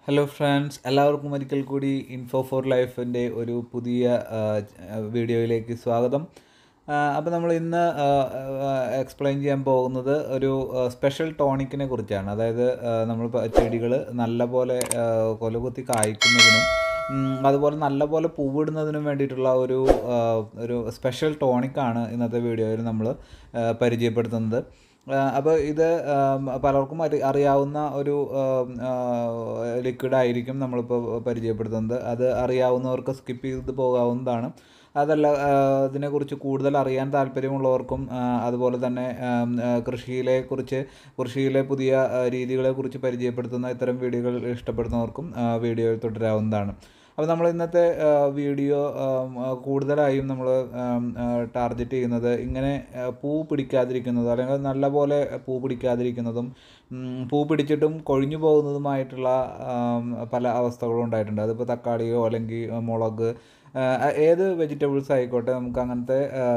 hello friends എല്ലാവർക്കും ഒരിക്കൽ കൂടി ഇൻഫോ ഫോർ ലൈഫിൻ്റെ ഒരു പുതിയ ആ, ആ, വീഡിയോയിലേക്ക് സ്വാഗതം അപ്പോൾ നമ്മൾ ഇന്ന് എക്സ്പ്ലെയിൻ ചെയ്യാൻ പോകുന്നത് ഒരു ആ, സ്പെഷ്യൽ ടോണിക്കിനെ കുറിച്ചാണ് അതായത് നമ്മൾ ചെടികൾ നല്ലപോലെ ആ, കൊലകുത്തി കായ്ക്കുന്നതിനും ഉം, അതുപോലെ നല്ലപോലെ പൂവിടുന്നതിനും വേണ്ടിയിട്ടുള്ള ഒരു ആ, ഒരു സ്പെഷ്യൽ ടോണിക്കാണ് ഇന്നത്തെ വീഡിയോയിൽ നമ്മൾ പരിചയപ്പെടുത്തുന്നത് അപ്പോൾ ഇത് ആം, പലർക്കും അറി അറിയാവുന്ന ഒരു ലിക്വിഡ് ആയിരിക്കും നമ്മളിപ്പോൾ പരിചയപ്പെടുത്തുന്നത് അത് അറിയാവുന്നവർക്ക് സ്കിപ്പ് ചെയ്ത് പോകാവുന്നതാണ് അതല്ല ആ, ഇതിനെക്കുറിച്ച് കൂടുതൽ അറിയാൻ താല്പര്യമുള്ളവർക്കും ആ, അതുപോലെ തന്നെ ആം, ആ, കൃഷിയിലെ കുറിച്ച് കൃഷിയിലെ പുതിയ ആ, രീതികളെക്കുറിച്ച് പരിചയപ്പെടുത്തുന്ന ഇത്തരം വീഡിയോകൾ ഇഷ്ടപ്പെടുന്നവർക്കും ആ, വീഡിയോയിൽ തുടരാവുന്നതാണ് അപ്പോൾ നമ്മൾ ഇന്നത്തെ ആ, വീഡിയോ ആം, ആ, കൂടുതലായും നമ്മൾ ടാർഗറ്റ് ചെയ്യുന്നത് ഇങ്ങനെ ആ, പൂ പിടിക്കാതിരിക്കുന്നത് അല്ലെങ്കിൽ നല്ലപോലെ പൂ പിടിക്കാതിരിക്കുന്നതും ഉം, പൂ പിടിച്ചിട്ടും കൊഴിഞ്ഞു പോകുന്നതുമായിട്ടുള്ള ആം, പല അവസ്ഥകളും ഉണ്ടായിട്ടുണ്ട് അതിപ്പോൾ തക്കാളിയോ അല്ലെങ്കിൽ മുളക് ആ, ഏത് വെജിറ്റബിൾസ് ആയിക്കോട്ടെ നമുക്ക് അങ്ങനത്തെ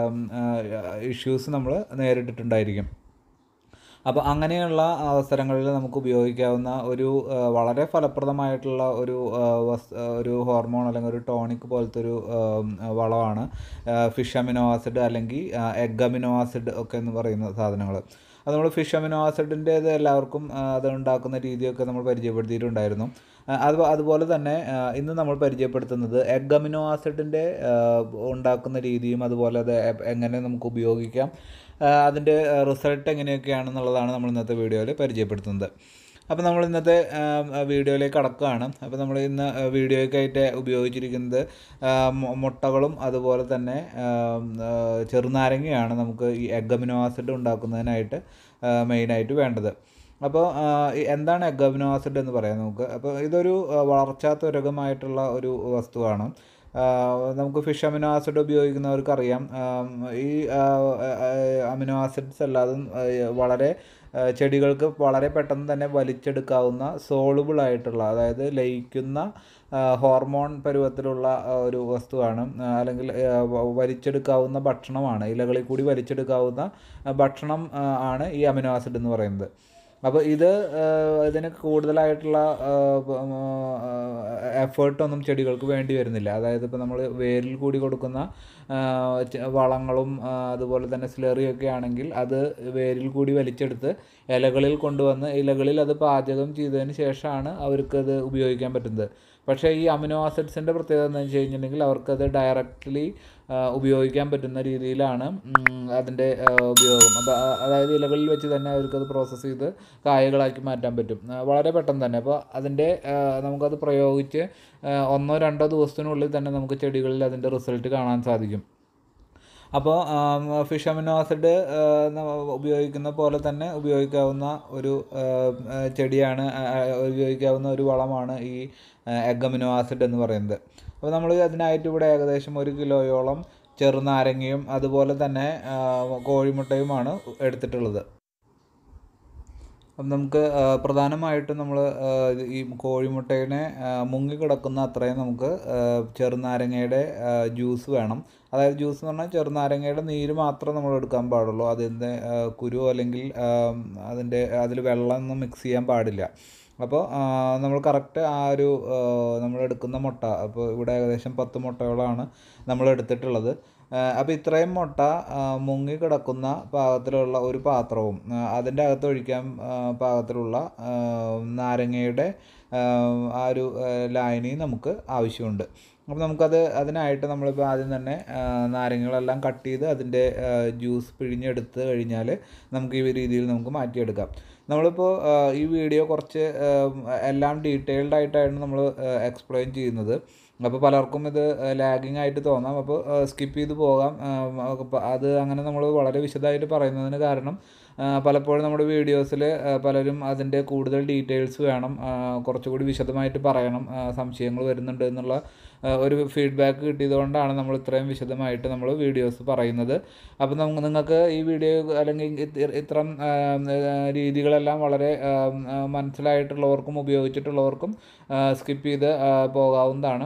ഇഷ്യൂസ് നമ്മൾ നേരിട്ടിട്ടുണ്ടായിരിക്കും അപ്പോൾ അങ്ങനെയുള്ള അവസരങ്ങളിൽ നമുക്ക് ഉപയോഗിക്കാവുന്ന ഒരു ആ, വളരെ ഫലപ്രദമായിട്ടുള്ള ഒരു ആ, വസ് ആ, ഒരു ഹോർമോൺ അല്ലെങ്കിൽ ഒരു ടോണിക് പോലത്തെ ഒരു ആ, വളമാണ് ഫിഷ് അമിനോ ആസിഡ് അല്ലെങ്കിൽ എഗ് അമിനോ ആസിഡ് ഒക്കെ എന്ന് പറയുന്ന സാധനങ്ങൾ അത് നമ്മൾ ഫിഷ് അമിനോ ആസിഡിൻ്റേത് എല്ലാവർക്കും ആ, അത് ഉണ്ടാക്കുന്ന രീതിയൊക്കെ നമ്മൾ പരിചയപ്പെടുത്തിയിട്ടുണ്ടായിരുന്നു ആ, അത് അതുപോലെ തന്നെ ആ, ഇന്ന് നമ്മൾ പരിചയപ്പെടുത്തുന്നത് എഗ് അമിനോ ആസിഡിൻ്റെ ഉണ്ടാക്കുന്ന രീതിയും അതുപോലെ അത് എ- എങ്ങനെ നമുക്ക് ഉപയോഗിക്കാം ആ, അതിൻ്റെ റിസൾട്ട് എങ്ങനെയൊക്കെയാണെന്നുള്ളതാണ് നമ്മൾ ഇന്നത്തെ വീഡിയോയിൽ പരിചയപ്പെടുത്തുന്നത് അപ്പോൾ നമ്മൾ ഇന്നത്തെ ആ, വീഡിയോയിലേക്ക് കടക്കുകയാണ് അപ്പോൾ നമ്മൾ ഇന്ന് വീഡിയോയ്ക്കായിട്ട് ഉപയോഗിച്ചിരിക്കുന്നത് ആ, മു- മുട്ടകളും അതുപോലെ തന്നെ ആ, ആ, ചെറുനാരങ്ങയാണ് നമുക്ക് ഈ എഗ് അമിനോ ആസിഡ് ഉണ്ടാക്കുന്നതിനായിട്ട് മെയിനായിട്ട് വേണ്ടത് അപ്പോൾ ആ, ഈ എന്താണ് എഗ് അമിനോ ആസിഡ് എന്ന് പറയാം നമുക്ക് അപ്പോൾ ഇതൊരു ആ, വളർച്ചാത്വരകമായിട്ടുള്ള ഒരു വസ്തുവാണ് ആ, നമുക്ക് ഫിഷ് അമിനോ ആസിഡ് ഉപയോഗിക്കുന്നവർക്ക് അറിയാം ആം, ഈ ആ, ആ, അമിനോ ആസിഡ്സ് എല്ലാതും ആ, വളരെ ആ, ചെടികൾക്ക് വളരെ പെട്ടെന്ന് തന്നെ വലിച്ചെടുക്കാവുന്ന സോളുബിൾ ആയിട്ടുള്ള അതായത് ലയിക്കുന്ന ആ, ഹോർമോൺ പരുവത്തിലുള്ള ആ, ഒരു വസ്തുവാണ് ആ, അല്ലെങ്കിൽ ആ, വ- വലിച്ചെടുക്കാവുന്ന ഭക്ഷണമാണ് ഇലകളിൽ കൂടി വലിച്ചെടുക്കാവുന്ന ആ, ഭക്ഷണം ആ, ആണ് ഈ അമിനോ ആസിഡ് എന്ന് പറയുന്നത് അപ്പോൾ ഇത് ആ, ഇതിന് കൂടുതലായിട്ടുള്ള എഫേർട്ടൊന്നും ചെടികൾക്ക് വേണ്ടി വരുന്നില്ല അതായത് ഇപ്പോൾ നമ്മൾ വേരിൽ കൂടി കൊടുക്കുന്ന ആ, ച- വളങ്ങളും ആ, അതുപോലെ തന്നെ സ്ലറിയൊക്കെ ആണെങ്കിൽ അത് വേരിൽ കൂടി വലിച്ചെടുത്ത് ഇലകളിൽ കൊണ്ടുവന്ന് ഇലകളിൽ അത് പാചകം ചെയ്തതിന് ശേഷമാണ് അവർക്കത് ഉപയോഗിക്കാൻ പറ്റുന്നത് പക്ഷേ ഈ അമിനോ ആസിഡ്സിൻ്റെ പ്രത്യേകത എന്താണെന്ന് വെച്ച് കഴിഞ്ഞിട്ടുണ്ടെങ്കിൽ അവർക്കത് ഡയറക്റ്റ്ലി ഉപയോഗിക്കാൻ പറ്റുന്ന രീതിയിലാണ് ഉം, അതിൻ്റെ ആ, ഉപയോഗം അപ്പോൾ അതായത് ഇലകളിൽ വെച്ച് തന്നെ അവർക്കത് പ്രോസസ്സ് ചെയ്ത് കായകളാക്കി മാറ്റാൻ പറ്റും ആ, വളരെ പെട്ടെന്ന് തന്നെ അപ്പോൾ അതിൻ്റെ ആ, നമുക്കത് പ്രയോഗിച്ച് ആ, ഒന്നോ രണ്ടോ ദിവസത്തിനുള്ളിൽ തന്നെ നമുക്ക് ചെടികളിൽ അതിൻ്റെ റിസൾട്ട് കാണാൻ സാധിക്കും അപ്പോൾ ഫിഷ് അമിനോ ആസിഡ് ഉപയോഗിക്കുന്ന പോലെ തന്നെ ഉപയോഗിക്കാവുന്ന ഒരു ആ, ആ, ചെടിയാണ് ആ, ആ, ഉപയോഗിക്കാവുന്ന ഒരു വളമാണ് ഈ എഗ് അമിനോ ആസിഡ് എന്ന് പറയുന്നത് അപ്പോൾ നമ്മൾ അതിനായിട്ട് ഇവിടെ ഏകദേശം ഒരു കിലോയോളം ചെറുനാരങ്ങയും അതുപോലെ തന്നെ ആ, കോഴിമുട്ടയുമാണ് എടുത്തിട്ടുള്ളത് അപ്പം നമുക്ക് ആ, പ്രധാനമായിട്ടും നമ്മൾ ഈ കോഴിമുട്ടേനെ ആ, മുങ്ങിക്കിടക്കുന്ന അത്രയും നമുക്ക് ആ, ചെറുനാരങ്ങയുടെ ആ, ജ്യൂസ് വേണം അതായത് ജ്യൂസ് എന്ന് പറഞ്ഞാൽ ചെറുനാരങ്ങയുടെ നീര് മാത്രം നമ്മൾ എടുക്കാൻ പാടുള്ളൂ അതിൻ്റെ ആ, കുരു അല്ലെങ്കിൽ ആ, അതിൻ്റെ അതിൽ വെള്ളം ഒന്നും മിക്സ് ചെയ്യാൻ പാടില്ല അപ്പോൾ ആ, നമ്മൾ കറക്റ്റ് ആ ഒരു ആ, നമ്മൾ എടുക്കുന്ന മുട്ട അപ്പോൾ ഇവിടെ ഏകദേശം പത്ത് മുട്ടകളാണ് നമ്മൾ എടുത്തിട്ടുള്ളത് അപ്പോൾ ഇത്രയും മുട്ട ആ, മുങ്ങിക്കിടക്കുന്ന പാകത്തിലുള്ള ഒരു പാത്രവും ആ, അതിൻ്റെ അകത്ത് ഒഴിക്കാൻ ആ, പാകത്തിലുള്ള ആ, നാരങ്ങയുടെ ആ, ആ ഒരു ആ, ലായനി നമുക്ക് ആവശ്യമുണ്ട് അപ്പോൾ നമുക്കത് അതിനായിട്ട് നമ്മളിപ്പോൾ ആദ്യം തന്നെ ആ, നാരങ്ങകളെല്ലാം കട്ട് ചെയ്ത് അതിൻ്റെ ആ, ജ്യൂസ് പിഴിഞ്ഞെടുത്ത് കഴിഞ്ഞാൽ നമുക്ക് ഈ രീതിയിൽ നമുക്ക് മാറ്റിയെടുക്കാം നമ്മളിപ്പോൾ ആ, ഈ വീഡിയോ കുറച്ച് ആ, എല്ലാം ഡീറ്റെയിൽഡ് ആയിട്ടാണ് നമ്മൾ എക്സ്പ്ലെയിൻ ചെയ്യുന്നത് അപ്പോൾ പലർക്കും ഇത് ലാഗിങ് ആയിട്ട് തോന്നാം അപ്പോൾ സ്കിപ്പ് ചെയ്ത് പോകാം ആ, അപ്പൊ അത് അങ്ങനെ നമ്മൾ വളരെ വിശദമായിട്ട് പറയുന്നതിന് കാരണം ആ, പലപ്പോഴും നമ്മുടെ വീഡിയോസിൽ പലരും അതിൻ്റെ കൂടുതൽ ഡീറ്റെയിൽസ് വേണം ആ, കുറച്ചുകൂടി വിശദമായിട്ട് പറയണം ആ, സംശയങ്ങൾ വരുന്നുണ്ട് എന്നുള്ള ആ, ഒരു ഫീഡ്ബാക്ക് കിട്ടിയതുകൊണ്ടാണ് നമ്മൾ ഇത്രയും വിശദമായിട്ട് നമ്മൾ വീഡിയോസ് പറയുന്നത് അപ്പോൾ നമുക്ക് നിങ്ങൾക്ക് ഈ വീഡിയോ അല്ലെങ്കിൽ ഇത് ഇത്തരം ആ, ആ, രീതികളെല്ലാം വളരെ ആ, ആ, മനസ്സിലായിട്ടുള്ളവർക്കും ഉപയോഗിച്ചിട്ടുള്ളവർക്കും സ്കിപ്പ് ചെയ്ത് ആ, പോകാവുന്നതാണ്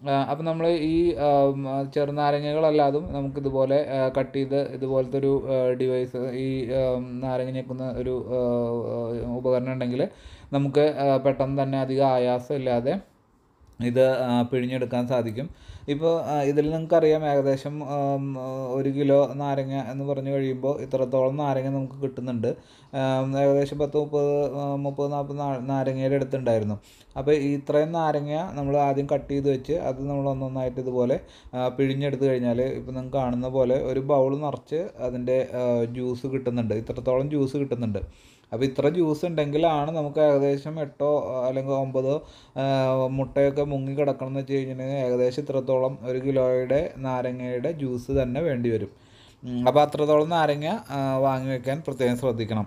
അപ്പം നമ്മൾ ഈ ആം, ആ, ചെറുനാരങ്ങകളല്ലാതും നമുക്കിതുപോലെ ആ, കട്ട് ചെയ്ത് ഇതുപോലത്തെ ഒരു ഡിവൈസ് ഈ ആം, നാരങ്ങ ഞെക്കുന്ന ഒരു ആ, ആ, ഉപകരണം ഉണ്ടെങ്കിൽ നമുക്ക് ആ, പെട്ടെന്ന് തന്നെ അധികം ആയാസം ഇല്ലാതെ ഇത് ആ, പിഴിഞ്ഞെടുക്കാൻ സാധിക്കും ഇപ്പോൾ ഇതിൽ നിങ്ങൾക്കറിയാം ഏകദേശം ആം, ആ, ഒരു കിലോ നാരങ്ങ എന്ന് പറഞ്ഞു കഴിയുമ്പോൾ ഇത്രത്തോളം നാരങ്ങ നമുക്ക് കിട്ടുന്നുണ്ട് ആം, ഏകദേശം പത്ത് മുപ്പത് ആ, മുപ്പത് നാൽപ്പത് നാ- നാരങ്ങയുടെ അടുത്തുണ്ടായിരുന്നു അപ്പോൾ ഈ ഇത്രയും നാരങ്ങ നമ്മൾ ആദ്യം കട്ട് ചെയ്ത് വെച്ച് അത് നമ്മൾ ഒന്നൊന്നായിട്ട് ഇതുപോലെ ആ, പിഴിഞ്ഞെടുത്ത് കഴിഞ്ഞാൽ ഇപ്പോൾ നിങ്ങൾക്ക് കാണുന്ന പോലെ ഒരു ബൗൾ നിറച്ച് അതിൻ്റെ ജ്യൂസ് കിട്ടുന്നുണ്ട് ഇത്രത്തോളം ജ്യൂസ് കിട്ടുന്നുണ്ട് അപ്പോൾ ഇത്ര ജ്യൂസ് ഉണ്ടെങ്കിലാണ് നമുക്ക് ഏകദേശം എട്ടോ ആ, അല്ലെങ്കിൽ ഒമ്പതോ ആ, മുട്ടയൊക്കെ മുങ്ങി കിടക്കണം എന്ന് വെച്ച് കഴിഞ്ഞിട്ടുണ്ടെങ്കിൽ ഏകദേശം ഇത്രത്തോളം ഒരു കിലോയുടെ നാരങ്ങയുടെ ജ്യൂസ് തന്നെ വേണ്ടി വരും അപ്പോൾ അത്രത്തോളം നാരങ്ങ ആ, വാങ്ങി വെക്കാൻ പ്രത്യേകം ശ്രദ്ധിക്കണം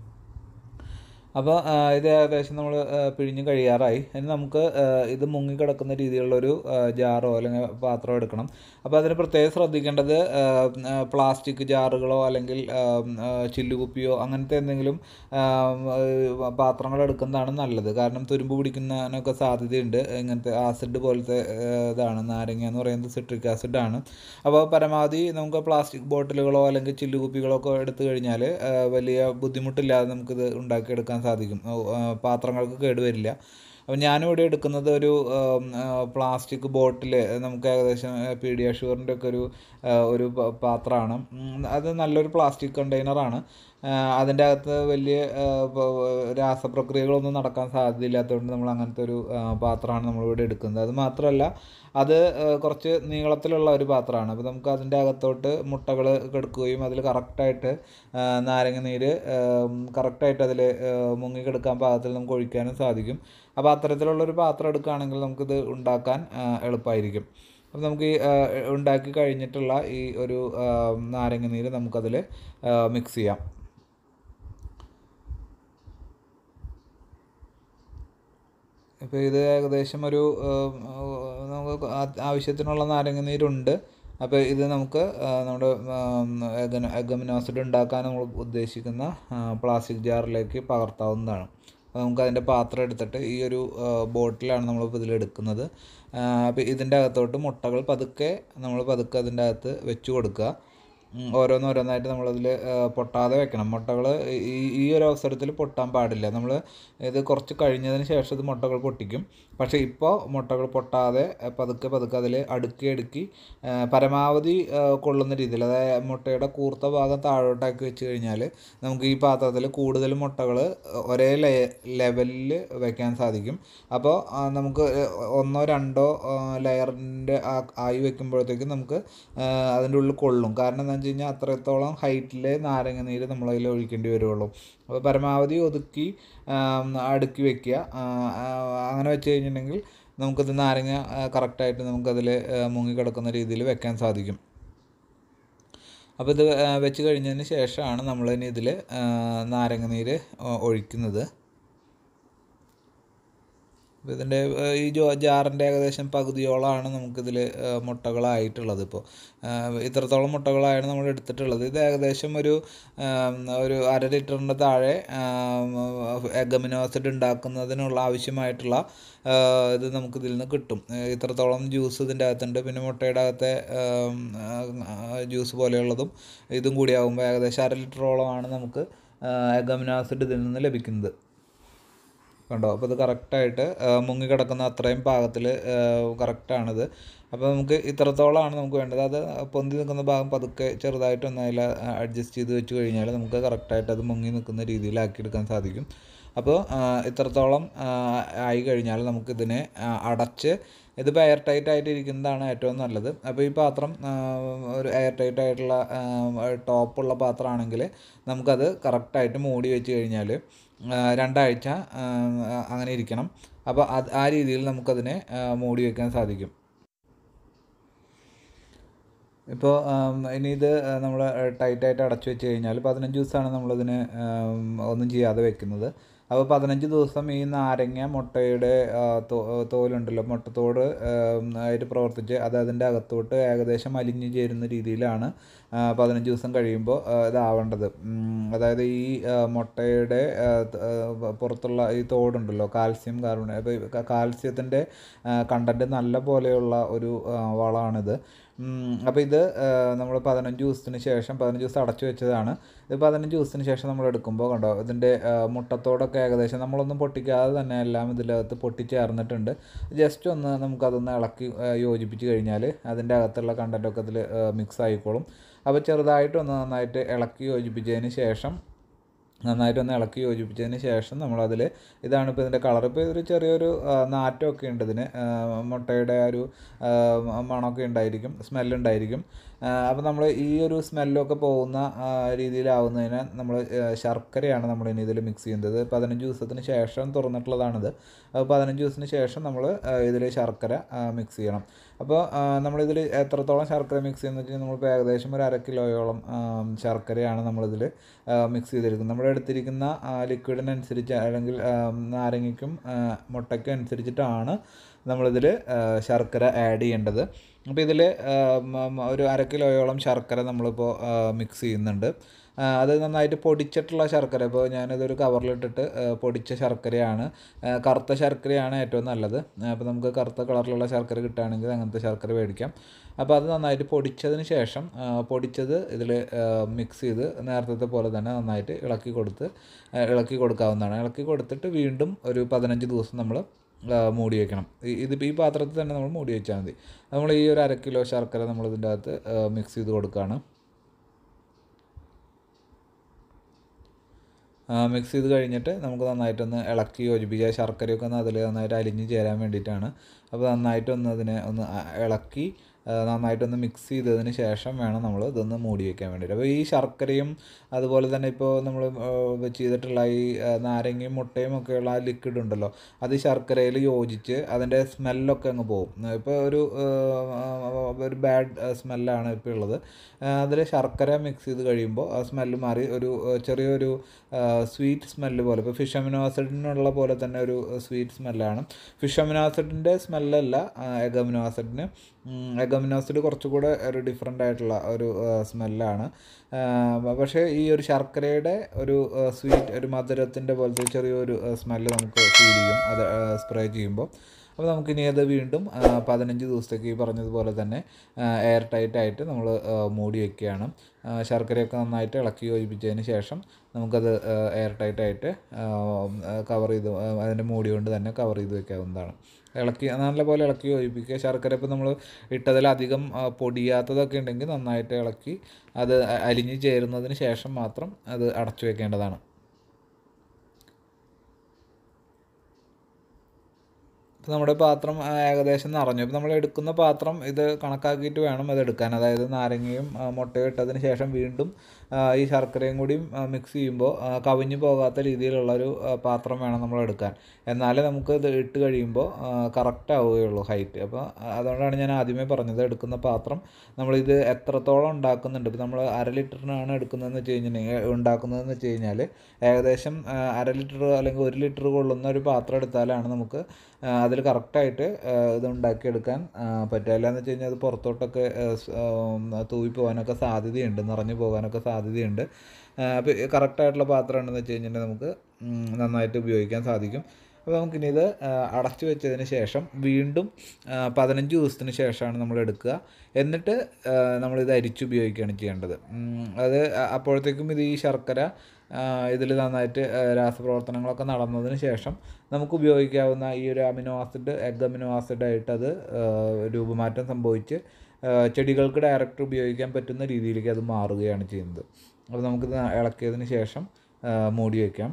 അപ്പോൾ ഇത് ഏകദേശം നമ്മൾ പിഴിഞ്ഞ് കഴിയാറായി ഇനി നമുക്ക് ആ, ഇത് മുങ്ങിക്കിടക്കുന്ന രീതിയിലുള്ളൊരു ആ, ജാറോ അല്ലെങ്കിൽ പാത്രം എടുക്കണം അപ്പോൾ അതിന് പ്രത്യേകം ശ്രദ്ധിക്കേണ്ടത് ആ, ആ, പ്ലാസ്റ്റിക് ജാറുകളോ അല്ലെങ്കിൽ ആ, ആ, ചില്ലുകുപ്പിയോ അങ്ങനത്തെ എന്തെങ്കിലും ആ, ആ, പാത്രങ്ങൾ എടുക്കുന്നതാണ് നല്ലത് കാരണം തുരുമ്പ് പിടിക്കുന്നതിനൊക്കെ സാധ്യതയുണ്ട് ഇങ്ങനത്തെ ആസിഡ് പോലത്തെ ആ, ഇതാണ് നാരങ്ങ എന്ന് പറയുന്നത് സിട്രിക് ആസിഡാണ് അപ്പോൾ പരമാവധി നമുക്ക് പ്ലാസ്റ്റിക് ബോട്ടിലുകളോ അല്ലെങ്കിൽ ചില്ലുകുപ്പികളോ ഒക്കെ എടുത്തു കഴിഞ്ഞാൽ ആ, വലിയ ബുദ്ധിമുട്ടില്ലാതെ നമുക്കിത് ഉണ്ടാക്കിയെടുക്കാൻ സാധിക്കും ഓ, ആ, പാത്രങ്ങൾക്ക് കേടുവരില്ല അപ്പോൾ ഞാനിവിടെ എടുക്കുന്നത് ഒരു പ്ലാസ്റ്റിക് ബോട്ടിൽ നമുക്ക് ഏകദേശം പീഡിയാഷുവറിൻ്റെ ഒക്കെ ഒരു ആ, ഒരു പ- പാത്രമാണ് ഉം, അത് നല്ലൊരു പ്ലാസ്റ്റിക് കണ്ടെയ്നറാണ് അതിൻ്റെ അകത്ത് വലിയ ആ, പ- രാസപ്രക്രിയകളൊന്നും നടക്കാൻ സാധ്യതയില്ലാത്തതുകൊണ്ട് നമ്മൾ അങ്ങനത്തെ ഒരു ആ, പാത്രമാണ് നമ്മളിവിടെ എടുക്കുന്നത് അത് മാത്രമല്ല അത് ആ, കുറച്ച് നീളത്തിലുള്ള ഒരു പാത്രമാണ് അപ്പോൾ നമുക്ക് അതിൻ്റെ അകത്തോട്ട് മുട്ടകൾ കെടുക്കുകയും അതിൽ കറക്റ്റായിട്ട് നാരങ്ങ നീര് കറക്റ്റായിട്ട് അതിൽ മുങ്ങിക്കെടുക്കാൻ പാകത്തിൽ നമുക്ക് ഒഴിക്കാനും സാധിക്കും അപ്പോൾ അത്തരത്തിലുള്ളൊരു പാത്രം എടുക്കുകയാണെങ്കിൽ നമുക്കിത് ഉണ്ടാക്കാൻ ആ, എളുപ്പമായിരിക്കും അപ്പോൾ നമുക്ക് ഈ ആ, ഉണ്ടാക്കി കഴിഞ്ഞിട്ടുള്ള ഈ ഒരു ആ, നാരങ്ങ നീര് നമുക്കതിൽ മിക്സ് ചെയ്യാം ഇപ്പോൾ ഇത് ഏകദേശം ഒരു ഉം, ഉം, നമുക്ക് ആ- ആവശ്യത്തിനുള്ള നാരങ്ങ നീരുണ്ട് അപ്പോൾ ഇത് നമുക്ക് ആ, നമ്മുടെ എഗമിനോസിഡ് ഉണ്ടാക്കാൻ നമ്മൾ ഉദ്ദേശിക്കുന്ന ആ, പ്ലാസ്റ്റിക് ജാറിലേക്ക് പകർത്താവുന്നതാണ് അപ്പോൾ നമുക്ക് അതിൻ്റെ പാത്രം എടുത്തിട്ട് ഈ ഒരു ആ, ബോട്ടിലാണ് നമ്മളിപ്പോൾ ഇതിലെടുക്കുന്നത് അപ്പോൾ ഇതിൻ്റെ അകത്തോട്ട് മുട്ടകൾ പതുക്കെ നമ്മൾ പതുക്കെ അതിൻ്റെ അകത്ത് വെച്ച് കൊടുക്കുക ഉം, ഓരോന്നോരോന്നായിട്ട് നമ്മളതിൽ പൊട്ടാതെ വെക്കണം മുട്ടകൾ ഈ ഈ ഒരു അവസരത്തിൽ പൊട്ടാൻ പാടില്ല നമ്മൾ ഇത് കുറച്ച് കഴിഞ്ഞതിന് ശേഷം ഇത് മുട്ടകൾ പൊട്ടിക്കും പക്ഷേ ഇപ്പോൾ മുട്ടകൾ പൊട്ടാതെ അഹ് പതുക്കെ പതുക്കെ അതിൽ അടുക്കി അടുക്കി ആ, പരമാവധി ആ, കൊള്ളുന്ന രീതിയിൽ അതായത് മുട്ടയുടെ കൂർത്ത ഭാഗം താഴോട്ടാക്കി വെച്ച് കഴിഞ്ഞാൽ നമുക്ക് ഈ പാത്രത്തിൽ കൂടുതൽ മുട്ടകൾ ഒരേ ലെ ലെവലിൽ വെക്കാൻ സാധിക്കും അപ്പോൾ ആ, നമുക്ക് ഒന്നോ രണ്ടോ ലെയറിൻ്റെ ആയി വെക്കുമ്പോഴത്തേക്കും നമുക്ക് ആ, അതിൻ്റെ ഉള്ളിൽ കൊള്ളും കാരണം എന്താണെന്ന് വെച്ച് കഴിഞ്ഞാൽ അത്രത്തോളം ഹൈറ്റിൽ നാരങ്ങ നീര് നമ്മളതിൽ ഒഴിക്കേണ്ടി വരുള്ളൂ അപ്പോൾ പരമാവധി ഒതുക്കി ആം, അടുക്കി വെക്കുക ആ, ആ, അങ്ങനെ വെച്ച് കഴിഞ്ഞിട്ടുണ്ടെങ്കിൽ നമുക്കിത് നാരങ്ങ കറക്റ്റായിട്ട് നമുക്കതിൽ മുങ്ങിക്കിടക്കുന്ന രീതിയിൽ വെക്കാൻ സാധിക്കും അപ്പോൾ ഇത് ആ, വെച്ച് കഴിഞ്ഞതിന് ശേഷമാണ് നമ്മളിനി ഇതിൽ നാരങ്ങ നീര് ഒ- ഒഴിക്കുന്നത് അപ്പോൾ ഇതിൻ്റെ ആ, ഈ ജോ ജാറിൻ്റെ ഏകദേശം പകുതിയോളമാണ് നമുക്കിതിൽ മുട്ടകളായിട്ടുള്ളത് ഇപ്പോൾ ഇത്രത്തോളം മുട്ടകളായാണ് നമ്മൾ എടുത്തിട്ടുള്ളത് ഇത് ഏകദേശം ഒരു ആം, ഒരു അര ലിറ്ററിൻ്റെ താഴെ എഗമിനോ ആസിഡ് ഉണ്ടാക്കുന്നതിനുള്ള ആവശ്യമായിട്ടുള്ള ആ, ഇത് നമുക്ക് ഇതിൽ നിന്ന് കിട്ടും ആ, ഇത്രത്തോളം ജ്യൂസ് ഇതിൻ്റെ അകത്തുണ്ട് പിന്നെ മുട്ടയുടെ അകത്തെ ആം, ആ, ജ്യൂസ് പോലെയുള്ളതും ഇതും കൂടി ആകുമ്പോൾ ഏകദേശം അര ലിറ്ററോളമാണ് നമുക്ക് എഗമിനോ ആസിഡ് ഇതിൽ നിന്ന് ലഭിക്കുന്നത് കണ്ടോ അപ്പോൾ ഇത് കറക്റ്റായിട്ട് മുങ്ങിക്കിടക്കുന്ന അത്രയും പാകത്തിൽ കറക്റ്റാണിത് അപ്പോൾ നമുക്ക് ഇത്രത്തോളമാണ് നമുക്ക് വേണ്ടത് അത് പൊന്തി നിൽക്കുന്ന ഭാഗം പതുക്കെ ചെറുതായിട്ടൊന്ന് അതിൽ അഡ്ജസ്റ്റ് ചെയ്ത് വെച്ച് കഴിഞ്ഞാൽ നമുക്ക് കറക്റ്റായിട്ട് അത് മുങ്ങി നിൽക്കുന്ന രീതിയിലാക്കിയെടുക്കാൻ സാധിക്കും അപ്പോൾ ആ, ഇത്രത്തോളം ആ, ആയി കഴിഞ്ഞാൽ നമുക്കിതിനെ ആ, അടച്ച് ഇതിപ്പോൾ എയർ ടൈറ്റ് ആയിട്ട് ഇരിക്കുന്നതാണ് ഏറ്റവും നല്ലത് അപ്പോൾ ഈ പാത്രം ആ, ഒരു എയർ ടൈറ്റ് ആയിട്ടുള്ള ടോപ്പുള്ള പാത്രമാണെങ്കിൽ നമുക്കത് കറക്റ്റായിട്ട് മൂടി വെച്ച് കഴിഞ്ഞാൽ ആ, രണ്ടാഴ്ച ആ, അങ്ങനെ ഇരിക്കണം അപ്പോൾ അത് ആ രീതിയിൽ നമുക്കതിനെ ആ, മൂടി വയ്ക്കാൻ സാധിക്കും ഇപ്പോൾ ഇനി ഇത് നമ്മൾ ടൈറ്റായിട്ട് അടച്ചു വെച്ച് കഴിഞ്ഞാൽ പതിനഞ്ച് ദിവസമാണ് നമ്മളിതിന് ആം, ഒന്നും ചെയ്യാതെ വെക്കുന്നത് അപ്പോൾ പതിനഞ്ച് ദിവസം ഈ നാരങ്ങ മുട്ടയുടെ ആ, തോ- തോലുണ്ടല്ലോ മുട്ടത്തോട് ആം, ആയിട്ട് പ്രവർത്തിച്ച് അത് അതിൻ്റെ അകത്തോട്ട് ഏകദേശം അലിഞ്ഞു ചേരുന്ന രീതിയിലാണ് ആ, പതിനഞ്ച് ദിവസം കഴിയുമ്പോൾ ആ, ഇതാവേണ്ടത് ഉം, അതായത് ഈ ആ, മുട്ടയുടെ ആ, ത- ആ, പുറത്തുള്ള ഈ തോടുണ്ടല്ലോ കാൽസ്യം കാർബൺ അപ്പോൾ കാൽസ്യത്തിൻ്റെ കണ്ടൻറ്റ് നല്ല പോലെയുള്ള ഒരു ആ, വളമാണിത് അപ്പോൾ ഇത് നമ്മൾ പതിനഞ്ച് ദിവസത്തിന് ശേഷം പതിനഞ്ച് ദിവസം അടച്ചു വെച്ചതാണ് ഇത് പതിനഞ്ച് ദിവസത്തിന് ശേഷം നമ്മൾ എടുക്കുമ്പോൾ കണ്ടോ ഇതിൻ്റെ ആ, മുട്ടത്തോടൊക്കെ ഏകദേശം നമ്മളൊന്നും പൊട്ടിക്കാതെ തന്നെ എല്ലാം ഇതിനകത്ത് പൊട്ടിച്ചേർന്നിട്ടുണ്ട് ജസ്റ്റ് ഒന്ന് നമുക്കതൊന്ന് ഇളക്കി ആ, യോജിപ്പിച്ച് കഴിഞ്ഞാൽ അതിൻ്റെ അകത്തുള്ള കണ്ടൻറ്റൊക്കെ ഇതിൽ മിക്സ് ആയിക്കോളും അപ്പോൾ ചെറുതായിട്ടൊന്ന് നന്നായിട്ട് ഇളക്കി യോജിപ്പിച്ചതിന് ശേഷം നന്നായിട്ടൊന്ന് ഇളക്കി യോജിപ്പിച്ചതിന് ശേഷം നമ്മളതിൽ ഇതാണ് ഇപ്പോൾ ഇതിൻ്റെ കളർ ഇപ്പോൾ ഇതൊരു ചെറിയൊരു ആ, നാറ്റമൊക്കെ ഉണ്ട് ഇതിന് ആ, മുട്ടയുടെ ആ ഒരു ആ, മണമൊക്കെ ഉണ്ടായിരിക്കും സ്മെല്ലുണ്ടായിരിക്കും അപ്പോൾ നമ്മൾ ഈ ഒരു സ്മെല്ലൊക്കെ പോകുന്ന ആ, രീതിയിലാവുന്നതിന് നമ്മൾ ശർക്കരയാണ് നമ്മൾ ഇനി ഇതിൽ മിക്സ് ചെയ്യുന്നത് പതിനഞ്ച് ദിവസത്തിന് ശേഷം തുറന്നിട്ടുള്ളതാണിത് അപ്പോൾ പതിനഞ്ച് ദിവസത്തിന് ശേഷം നമ്മൾ ഇതിൽ ശർക്കര മിക്സ് ചെയ്യണം അപ്പോൾ നമ്മളിതിൽ എത്രത്തോളം ശർക്കര മിക്സ് ചെയ്യുന്നത് വെച്ചാൽ നമ്മളിപ്പോൾ ഏകദേശം ഒരു അര കിലോയോളം ആ, ശർക്കരയാണ് നമ്മളിതിൽ മിക്സ് ചെയ്തിരിക്കുന്നത് നമ്മൾ എടുത്തിരിക്കുന്ന ലിക്വിഡിനനുസരിച്ച് അല്ലെങ്കിൽ ആ, നാരങ്ങയ്ക്കും ആ, മുട്ടയ്ക്കും അനുസരിച്ചിട്ടാണ് നമ്മളിതിൽ ശർക്കര ആഡ് ചെയ്യേണ്ടത് അപ്പോൾ ഇതിൽ ഒരു അര കിലോയോളം ശർക്കര നമ്മളിപ്പോൾ മിക്സ് ചെയ്യുന്നുണ്ട് ആ, അത് നന്നായിട്ട് പൊടിച്ചിട്ടുള്ള ശർക്കര ഇപ്പോൾ ഞാനിതൊരു കവറിലിട്ടിട്ട് ആ, പൊടിച്ച ശർക്കരയാണ് ആ, കറുത്ത ശർക്കരയാണ് ഏറ്റവും നല്ലത് അപ്പോൾ നമുക്ക് കറുത്ത കളറിലുള്ള ശർക്കര കിട്ടുകയാണെങ്കിൽ അങ്ങനത്തെ ശർക്കര മേടിക്കാം അപ്പോൾ അത് നന്നായിട്ട് പൊടിച്ചതിന് ശേഷം ആ, പൊടിച്ചത് ഇതിൽ മിക്സ് ചെയ്ത് നേരത്തെ പോലെ തന്നെ നന്നായിട്ട് ഇളക്കി കൊടുത്ത് ആ, ഇളക്കി കൊടുക്കാവുന്നതാണ് ഇളക്കി കൊടുത്തിട്ട് വീണ്ടും ഒരു പതിനഞ്ച് ദിവസം നമ്മൾ മൂടി വെക്കണം ഈ- ഇതിപ്പോൾ ഈ പാത്രത്തിൽ തന്നെ നമ്മൾ മൂടി വെച്ചാൽ മതി നമ്മൾ ഈ ഒരു അര കിലോ ശർക്കര നമ്മൾ ഇതിൻ്റെ അകത്ത് മിക്സ് ചെയ്ത് കൊടുക്കുകയാണ് മിക്സ് ചെയ്ത് കഴിഞ്ഞിട്ട് നമുക്ക് നന്നായിട്ടൊന്ന് ഇളക്കി യോജിപ്പിക്കുക ശർക്കരയൊക്കെ ഒന്ന് അതിൽ നന്നായിട്ട് അലിഞ്ഞ് ചേരാൻ വേണ്ടിയിട്ടാണ് അപ്പോൾ നന്നായിട്ടൊന്ന് അതിനെ ഒന്ന് അ- ഇളക്കി ആ, നന്നായിട്ടൊന്ന് മിക്സ് ചെയ്തതിന് ശേഷം വേണം നമ്മൾ ഇതൊന്ന് മൂടി വയ്ക്കാൻ വേണ്ടിയിട്ട് അപ്പോൾ ഈ ശർക്കരയും അതുപോലെ തന്നെ ഇപ്പോൾ നമ്മൾ ചെയ്തിട്ടുള്ള ഈ ആ, നാരങ്ങയും മുട്ടയും ഒക്കെയുള്ള ആ ലിക്വിഡ് ഉണ്ടല്ലോ അത് ഈ ശർക്കരയിൽ യോജിച്ച് അതിൻ്റെ സ്മെല്ലൊക്കെ അങ്ങ് പോകും ഇപ്പോൾ ഒരു ആ, ഒരു ബാഡ് സ്മെല്ലാണ് ഇപ്പോൾ ഉള്ളത് അതിൽ ശർക്കര മിക്സ് ചെയ്ത് കഴിയുമ്പോൾ ആ സ്മെല്ല് മാറി ഒരു ആ, ചെറിയൊരു സ്വീറ്റ് സ്മെല്ല് പോലെ ഇപ്പോൾ ഫിഷ് അമിനോ ആസിഡിനുള്ള പോലെ തന്നെ ഒരു സ്വീറ്റ് സ്മെല്ലാണ് ഫിഷ് അമിനോ ആസിഡിൻ്റെ സ്മെല്ലല്ല എഗ് അമിനോ ആസിഡിന് എഗ് അമിനോ ആസിഡ് കുറച്ചുകൂടെ ഒരു ഡിഫറെൻ്റ് ആയിട്ടുള്ള ഒരു സ്മെല്ലാണ് പക്ഷേ ഈ ഒരു ശർക്കരയുടെ ഒരു സ്വീറ്റ് ഒരു മധുരത്തിൻ്റെ പോലത്തെ ചെറിയൊരു സ്മെല്ല് നമുക്ക് ഫീൽ ചെയ്യും അത് സ്പ്രേ ചെയ്യുമ്പോൾ അപ്പോൾ നമുക്കിനി അത് വീണ്ടും ആ, പതിനഞ്ച് ദിവസത്തേക്ക് ഈ പറഞ്ഞതുപോലെ തന്നെ എയർ ടൈറ്റ് ആയിട്ട് നമ്മൾ മൂടി വയ്ക്കുകയാണ് ആ, ശർക്കരയൊക്കെ നന്നായിട്ട് ഇളക്കി യോജിപ്പിച്ചതിന് ശേഷം നമുക്കത് എയർ ടൈറ്റ് ആയിട്ട് കവർ ചെയ്ത് ആ, അതിൻ്റെ മൂടി കൊണ്ട് തന്നെ കവർ ചെയ്ത് വെക്കാവുന്നതാണ് ഇളക്കി നല്ലപോലെ ഇളക്കി യോജിപ്പിക്കുക ശർക്കര ഇപ്പോൾ നമ്മൾ ഇട്ടതിലധികം ആ, പൊടിയാത്തതൊക്കെ ഉണ്ടെങ്കിൽ നന്നായിട്ട് ഇളക്കി അത് അ- അലിഞ്ഞ് ചേരുന്നതിന് ശേഷം മാത്രം അത് അടച്ചു വെക്കേണ്ടതാണ് ഇപ്പോൾ നമ്മുടെ പാത്രം ആ, ഏകദേശം നിറഞ്ഞു ഇപ്പോൾ നമ്മൾ എടുക്കുന്ന പാത്രം ഇത് കണക്കാക്കിയിട്ട് വേണം അത് എടുക്കാൻ അതായത് നാരങ്ങയും ആ, മുട്ടയും ഇട്ടതിന് ശേഷം വീണ്ടും ആ, ഈ ശർക്കരയും കൂടിയും മിക്സ് ചെയ്യുമ്പോൾ ആ, കവിഞ്ഞു പോകാത്ത രീതിയിലുള്ളൊരു ആ, പാത്രം വേണം നമ്മൾ എടുക്കാൻ എന്നാലേ നമുക്ക് ഇത് ഇട്ട് കഴിയുമ്പോൾ കറക്റ്റ് ആവുകയുള്ളൂ ഹൈറ്റ് അപ്പോൾ അതുകൊണ്ടാണ് ഞാൻ ആദ്യമേ പറഞ്ഞത് എടുക്കുന്ന പാത്രം നമ്മളിത് എത്രത്തോളം ഉണ്ടാക്കുന്നുണ്ട് ഇപ്പോൾ നമ്മൾ അര ലിറ്ററിനാണ് എടുക്കുന്നതെന്ന് വെച്ച് കഴിഞ്ഞിട്ടുണ്ടെങ്കിൽ ഉണ്ടാക്കുന്നതെന്ന് വെച്ച് കഴിഞ്ഞാൽ ഏകദേശം ആ, അര ലിറ്റർ അല്ലെങ്കിൽ ഒരു ലിറ്റർ കൊള്ളുന്ന ഒരു പാത്രം എടുത്താലാണ് നമുക്ക് അതിൽ കറക്റ്റായിട്ട് ഇത് ഉണ്ടാക്കിയെടുക്കാൻ ആ, പറ്റുക അല്ലാന്ന് വെച്ച് കഴിഞ്ഞാൽ അത് പുറത്തോട്ടൊക്കെ ആ, സ്- ആ, ഉം, തൂവി പോകാനൊക്കെ സാധ്യതയുണ്ട് നിറഞ്ഞു പോകാനൊക്കെ സാധ്യതയുണ്ട് അപ്പോൾ കറക്റ്റായിട്ടുള്ള പാത്രം ഉണ്ടെന്ന് വെച്ച് കഴിഞ്ഞിട്ടുണ്ടെങ്കിൽ നമുക്ക് ഉം, നന്നായിട്ട് ഉപയോഗിക്കാൻ സാധിക്കും അപ്പോൾ നമുക്കിനി ഇത് ആ, അടച്ചു വെച്ചതിന് ശേഷം വീണ്ടും ആ, പതിനഞ്ച് ദിവസത്തിന് ശേഷമാണ് നമ്മൾ എടുക്കുക എന്നിട്ട് ആ, നമ്മളിത് അരിച്ചുപയോഗിക്കുകയാണ് ചെയ്യേണ്ടത് ഉം, അത് അ- അപ്പോഴത്തേക്കും ഇത് ഈ ശർക്കര ഇതിൽ നന്നായിട്ട് ആ, രാസപ്രവർത്തനങ്ങളൊക്കെ നടന്നതിന് ശേഷം നമുക്ക് ഉപയോഗിക്കാവുന്ന ഈ ഒരു അമിനോ ആസിഡ് എഗ് അമിനോ ആസിഡായിട്ട് അത് ആ, രൂപമാറ്റം സംഭവിച്ച് ആ, ചെടികൾക്ക് ഡയറക്റ്റ് ഉപയോഗിക്കാൻ പറ്റുന്ന രീതിയിലേക്ക് അത് മാറുകയാണ് ചെയ്യുന്നത് അപ്പോൾ നമുക്കിത് ഇളക്കിയതിന് ശേഷം ആ, മൂടി വയ്ക്കാം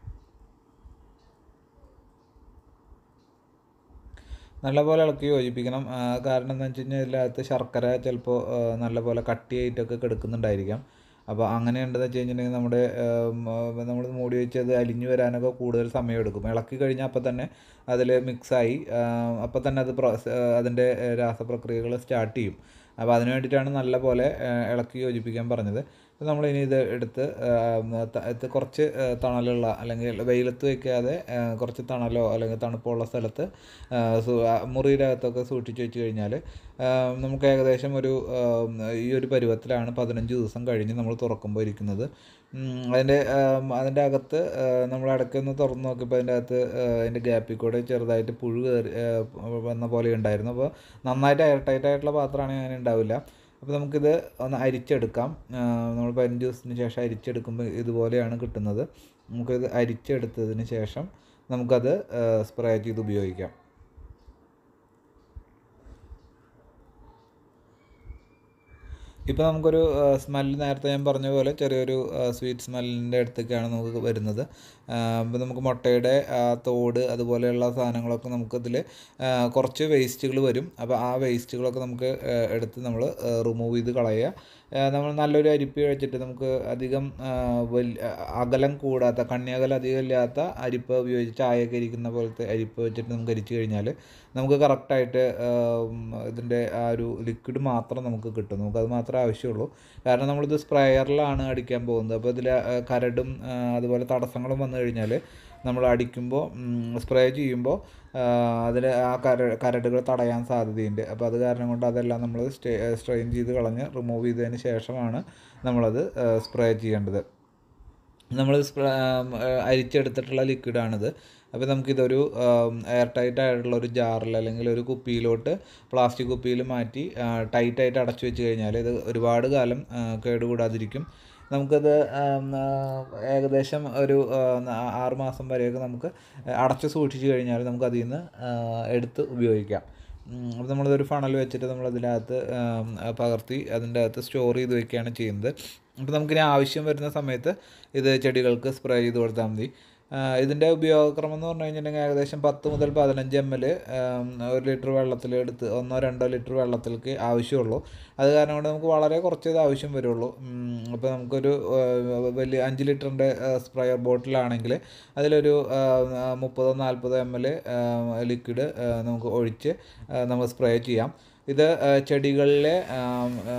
നല്ലപോലെ ഇളക്കി യോജിപ്പിക്കണം ആ, കാരണം എന്താ വെച്ച് കഴിഞ്ഞാൽ ഇതിനകത്ത് ശർക്കര ചിലപ്പോൾ നല്ലപോലെ കട്ടിയായിട്ടൊക്കെ കിടക്കുന്നുണ്ടായിരിക്കാം അപ്പോൾ അങ്ങനെ ഉണ്ടെന്ന് വെച്ച് കഴിഞ്ഞിട്ടുണ്ടെങ്കിൽ നമ്മുടെ നമ്മൾ മൂടി വെച്ചത് അലിഞ്ഞു വരാനൊക്കെ കൂടുതൽ സമയമെടുക്കും ഇളക്കി കഴിഞ്ഞാൽ അപ്പം തന്നെ അതിൽ മിക്സായി അപ്പം തന്നെ അത് പ്രൊ അതിൻ്റെ രാസപ്രക്രിയകൾ സ്റ്റാർട്ട് ചെയ്യും അപ്പോൾ അതിന് വേണ്ടിയിട്ടാണ് നല്ല പോലെ ആ, ഇളക്കി യോജിപ്പിക്കാൻ പറഞ്ഞത് അപ്പോൾ നമ്മളിനി ഇത് എടുത്ത് ആ, ത- ഇത് കുറച്ച് ആ, തണലുള്ള അല്ലെങ്കിൽ വെയിലത്ത് വയ്ക്കാതെ ആ, കുറച്ച് തണലോ അല്ലെങ്കിൽ തണുപ്പുള്ള സ്ഥലത്ത് ആ, സു- ആ, മുറിയുടെ അകത്തൊക്കെ സൂക്ഷിച്ച് വെച്ച് കഴിഞ്ഞാൽ നമുക്ക് ഏകദേശം ഒരു ആ, ഈ ഒരു പരുവത്തിലാണ് പതിനഞ്ച് ദിവസം കഴിഞ്ഞ് നമ്മൾ തുറക്കുമ്പോൾ ഇരിക്കുന്നത് ഉം, അതിൻ്റെ ആം, അതിൻ്റെ അകത്ത് ആ, നമ്മൾ ഇടയ്ക്കൊന്ന് തുറന്ന് നോക്കിയപ്പോൾ അതിൻ്റെ അകത്ത് ആ, അതിൻ്റെ ഗ്യാപ്പിൽ കൂടെ ചെറുതായിട്ട് പുഴു കയറി ആ, വന്ന പോലെ ഉണ്ടായിരുന്നു അപ്പോൾ നന്നായിട്ട് എയർ ടൈറ്റ് ആയിട്ടുള്ള പാത്രമാണെങ്കിൽ അങ്ങനെ ഉണ്ടാവില്ല അപ്പോൾ നമുക്കിത് ഒന്ന് അരിച്ചെടുക്കാം ആ, നമ്മൾ പതിനഞ്ച് ദിവസത്തിന് ശേഷം അരിച്ചെടുക്കുമ്പോൾ ഇതുപോലെയാണ് കിട്ടുന്നത് നമുക്കിത് അരിച്ചെടുത്തതിന് ശേഷം നമുക്കത് സ്പ്രേ ചെയ്ത് ഉപയോഗിക്കാം ഇപ്പോൾ നമുക്കൊരു സ്മെല്ല് നേരത്തെ ഞാൻ പറഞ്ഞ പോലെ ചെറിയൊരു സ്വീറ്റ് സ്മെല്ലിൻ്റെ അടുത്തൊക്കെയാണ് നമുക്ക് വരുന്നത് അപ്പോൾ നമുക്ക് മുട്ടയുടെ ആ, തോട് അതുപോലെയുള്ള സാധനങ്ങളൊക്കെ നമുക്കതിൽ കുറച്ച് വേസ്റ്റുകൾ വരും അപ്പോൾ ആ വേസ്റ്റുകളൊക്കെ നമുക്ക് ആ, എടുത്ത് നമ്മൾ റിമൂവ് ചെയ്ത് കളയുക ആ, നമ്മൾ നല്ലൊരു അരിപ്പ വെച്ചിട്ട് നമുക്ക് അധികം ആ, വലിയ അകലം കൂടാത്ത കണ്ണിയകലം അധികം ഇല്ലാത്ത അരിപ്പ ഉപയോഗിച്ച് ചായയൊക്കെ ഇരിക്കുന്ന പോലത്തെ അരിപ്പ വെച്ചിട്ട് നമുക്ക് അരിച്ചു കഴിഞ്ഞാൽ നമുക്ക് കറക്റ്റായിട്ട് ഇതിൻ്റെ ആ ഒരു ലിക്വിഡ് മാത്രം നമുക്ക് കിട്ടും നമുക്കത് മാത്രമേ ആവശ്യമുള്ളൂ കാരണം നമ്മളിത് സ്പ്രേയറിലാണ് അടിക്കാൻ പോകുന്നത് അപ്പോൾ ഇതിൽ കരടും ആ, അതുപോലെ തടസ്സങ്ങളും വന്നു കഴിഞ്ഞാൽ നമ്മൾ അടിക്കുമ്പോൾ സ്പ്രേ ചെയ്യുമ്പോൾ അതിൽ ആ കര കരടുകൾ തടയാൻ സാധ്യതയുണ്ട് അപ്പോൾ അത് കാരണം കൊണ്ട് അതെല്ലാം നമ്മൾ സ്റ്റേ സ്ട്രെയിൻ ചെയ്ത് കളഞ്ഞ് റിമൂവ് ചെയ്തതിന് ശേഷമാണ് നമ്മളത് സ്പ്രേ ചെയ്യേണ്ടത് നമ്മൾ സ്പ്രേ അരിച്ചെടുത്തിട്ടുള്ള ലിക്വിഡാണിത് അപ്പോൾ നമുക്കിതൊരു എയർ ടൈറ്റ് ആയിട്ടുള്ള ഒരു ജാറിൽ അല്ലെങ്കിൽ ഒരു കുപ്പിയിലോട്ട് പ്ലാസ്റ്റിക് കുപ്പിയിൽ മാറ്റി ടൈറ്റായിട്ട് അടച്ചു വെച്ച് കഴിഞ്ഞാൽ ഇത് ഒരുപാട് കാലം ആ, കേടുകൂടാതിരിക്കും നമുക്കത് ആം, ആ, ഏകദേശം ഒരു ആ, ആ- ആറ് മാസം വരെയൊക്കെ നമുക്ക് അടച്ച് സൂക്ഷിച്ച് കഴിഞ്ഞാൽ നമുക്ക് അതിൽ നിന്ന് ആ, എടുത്ത് ഉപയോഗിക്കാം ഉം, അപ്പോൾ നമ്മളിതൊരു ഫണൽ വെച്ചിട്ട് നമ്മൾ അതിനകത്ത് ആം, പകർത്തി അതിൻ്റെ അകത്ത് സ്റ്റോർ ചെയ്ത് വെക്കുകയാണ് ചെയ്യുന്നത് അപ്പോൾ നമുക്കിനി ആവശ്യം വരുന്ന സമയത്ത് ഇത് ചെടികൾക്ക് സ്പ്രേ ചെയ്ത് കൊടുത്താൽ മതി ആ, ഇതിൻ്റെ ഉപയോഗക്രമം എന്ന് പറഞ്ഞു കഴിഞ്ഞിട്ടുണ്ടെങ്കിൽ ഏകദേശം പത്ത് മുതൽ പതിനഞ്ച് എം എൽ ഒരു ലിറ്റർ വെള്ളത്തിൽ എടുത്ത് ഒന്നോ രണ്ടോ ലിറ്റർ വെള്ളത്തിലേക്ക് ആവശ്യമുള്ളൂ അത് കാരണം കൊണ്ട് നമുക്ക് വളരെ കുറച്ചേ ഇത് ആവശ്യം വരുള്ളൂ അപ്പോൾ നമുക്കൊരു ആ, വലിയ അഞ്ച് ലിറ്ററിൻ്റെ സ്പ്രയർ ബോട്ടിലാണെങ്കിൽ അതിലൊരു ആ, ആ, മുപ്പതോ നാൽപ്പതോ എം എൽ ലിക്വിഡ് നമുക്ക് ഒഴിച്ച് ആ, നമുക്ക് സ്പ്രേ ചെയ്യാം ഇത് ആ, ചെടികളിലെ ആ, ആ,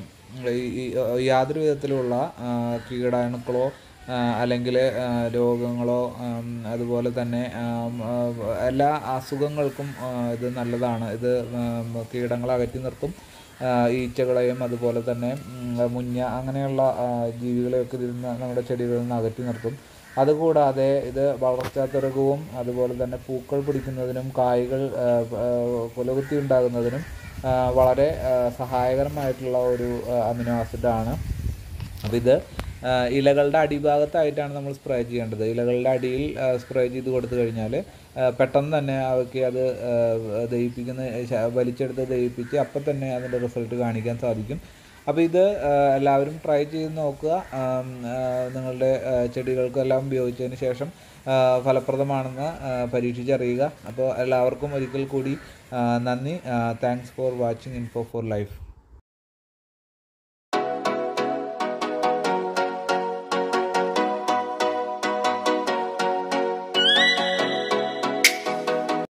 ഈ- ഈ യാതൊരു വിധത്തിലുള്ള ആ, കീടാണുക്കളോ ആ, അല്ലെങ്കിൽ ആ, രോഗങ്ങളോ ആം, അതുപോലെ തന്നെ ആം, ആ, എല്ലാ അസുഖങ്ങൾക്കും ആ, ഇത് നല്ലതാണ് ഇത് ആം, കീടങ്ങളെ അകറ്റി നിർത്തും ആ, ഈച്ചകളെയും അതുപോലെ തന്നെ ഉം, മുഞ്ഞ അങ്ങനെയുള്ള ആ, ജീവികളെയൊക്കെ ഇതിൽ നിന്ന് നമ്മുടെ ചെടികളിൽ നിന്ന് അകറ്റി നിർത്തും അതുകൂടാതെ ഇത് വളർച്ചാത്തൊരകവും അതുപോലെ തന്നെ പൂക്കൾ പിടിക്കുന്നതിനും കായ്കൾ ആ, ആ, കുലകുത്തി ഉണ്ടാകുന്നതിനും ആ, വളരെ ആ, സഹായകരമായിട്ടുള്ള ഒരു ആ, അമിനോ ആസിഡാണ് അപ്പോൾ ഇത് ആ, ഇലകളുടെ അടിഭാഗത്തായിട്ടാണ് നമ്മൾ സ്പ്രേ ചെയ്യേണ്ടത് ഇലകളുടെ അടിയിൽ സ്പ്രേ ചെയ്ത് കൊടുത്തു കഴിഞ്ഞാൽ പെട്ടെന്ന് തന്നെ അവയ്ക്ക് അത് ആ, ദഹിപ്പിക്കുന്ന ശ- വലിച്ചെടുത്ത് ദഹിപ്പിച്ച് അപ്പം തന്നെ അതിൻ്റെ റിസൾട്ട് കാണിക്കാൻ സാധിക്കും അപ്പോൾ ഇത് ആ, എല്ലാവരും ട്രൈ ചെയ്ത് നോക്കുക ആം, ആ, നിങ്ങളുടെ ആ, ചെടികൾക്കെല്ലാം ഉപയോഗിച്ചതിന് ശേഷം ആ, ഫലപ്രദമാണെന്ന് ആ, പരീക്ഷിച്ചറിയുക അപ്പോൾ എല്ലാവർക്കും ഒരിക്കൽ കൂടി ആ, നന്ദി thanks for watching info for life